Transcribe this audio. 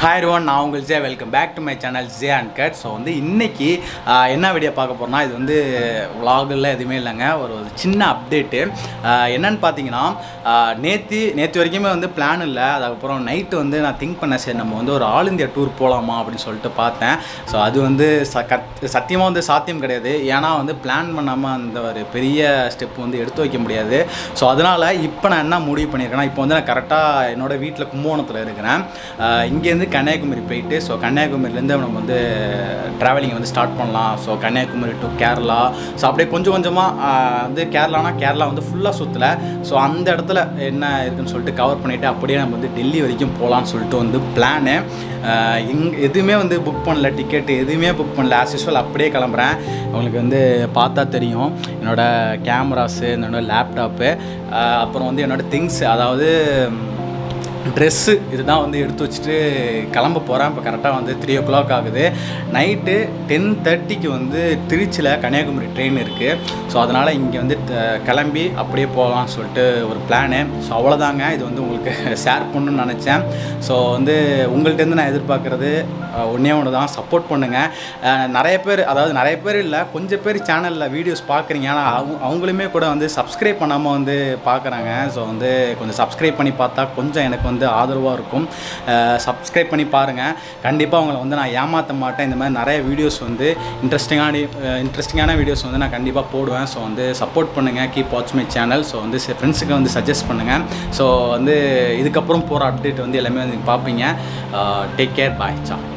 hi Ron நான் உங்கள் J welcome back to my channel J and cut so வந்து இன்னைக்கு ஆஹ், என்ன வீடியோ பார்க்க போகிறோம்னா இது வந்து vlogல எதுவுமே இல்லைங்க ஒரு ஒரு சின்ன அப்டேட்டு என்னன்னு பார்த்தீங்கன்னா நேற்று நேற்று வரைக்குமே வந்து பிளான் இல்லை அதுக்கப்புறம் நைட்டு வந்து நான் திங்க் பண்ணேன் சரி நம்ம வந்து ஒரு ஆல் இந்தியா டூர் போகலாமா அப்படின்னு சொல்லிட்டு பார்த்தேன் ஸோ அது வந்து ச கத் சத்தியமாக வந்து சாத்தியம் கிடையாது ஏன்னா வந்து பிளான் பண்ணாமல் அந்த ஒரு பெரிய ஸ்டெப் வந்து எடுத்து வைக்க முடியாது ஸோ அதனால் இப்போ நான் என்ன முடிவு பண்ணியிருக்கேன்னா இப்போ வந்து நான் கரெக்டாக என்னோட வீட்டில் கும்பகோணத்தில் இருக்கிறேன் ஆஹ் இங்கேருந்து கன்னியாகுமரி போயிட்டு ஸோ கன்னியாகுமரியிலேருந்து நம்ம வந்து ட்ராவலிங் வந்து ஸ்டார்ட் பண்ணலாம் so Kanyakumari to Kerala so அப்படியே கொஞ்சம் கொஞ்சமாக வந்து கேரளானா கேரளா வந்து ஃபுல்லாக சுற்றலை ஸோ அந்த இடத்துல என்ன இருக்குன்னு சொல்லிட்டு கவர் பண்ணிவிட்டு அப்படியே நம்ம வந்து டெல்லி வரைக்கும் போகலான்னு சொல்லிட்டு வந்து பிளானு இங் எதுவுமே வந்து புக் பண்ணல டிக்கெட்டு எதுவுமே புக் பண்ணல ஆஸ் யூஸ்வல் அப்படியே கிளம்புறேன் உங்களுக்கு வந்து பார்த்தா தெரியும் என்னோடய கேமராஸு என்னோடய லேப்டாப்பு அப்புறம் வந்து என்னோடய திங்ஸ் அதாவது ட்ரெஸ்ஸு இதுதான் வந்து எடுத்து வச்சுட்டு கிளம்ப போகிறேன் இப்போ கரெக்டாக வந்து த்ரீ ஓ கிளாக் ஆகுது நைட்டு டென் தேர்ட்டிக்கு வந்து திருச்சியில் கன்னியாகுமரி ட்ரெயின் இருக்குது ஸோ அதனால் இங்கே வந்து த- கிளம்பி அப்படியே போகலாம்னு சொல்லிட்டு ஒரு பிளானு ஸோ அவ்வளோதாங்க இது வந்து உங்களுக்கு ஷேர் பண்ணணும்னு நினச்சேன் ஸோ வந்து உங்கள்கிட்டருந்து நான் எதிர்பார்க்குறது அஹ், ஒண்ணே ஒன்று தான் சப்போர்ட் பண்ணுங்கள் நிறைய பேர் அதாவது நிறைய பேர் இல்லை கொஞ்சம் பேர் சேனலில் வீடியோஸ் பார்க்குறீங்க ஆனால் அவங்க அவங்களுமே கூட வந்து சப்ஸ்கிரைப் பண்ணாமல் வந்து பார்க்குறாங்க ஸோ வந்து கொஞ்சம் சப்ஸ்கிரைப் பண்ணி பார்த்தா கொஞ்சம் எனக்கு வந்து ஆதரவாக இருக்கும் சப்ஸ்கிரைப் பண்ணி பாருங்கள் கண்டிப்பாக அவங்கள வந்து நான் ஏமாற்ற மாட்டேன் இந்த மாதிரி நிறைய வீடியோஸ் வந்து இன்ட்ரெஸ்டிங்கான இன்ட்ரெஸ்டிங்கான வீடியோஸ் வந்து நான் கண்டிப்பாக போடுவேன் ஸோ வந்து சப்போர்ட் பண்ணுங்கள் keep watch my channel so வந்து ஃப்ரெண்ட்ஸுக்கு வந்து சஜஸ்ட் பண்ணுங்கள் ஸோ வந்து இதுக்கப்புறம் போகிற அப்டேட் வந்து எல்லாமே வந்து பார்ப்பீங்க டேக் கேர் பாய் சா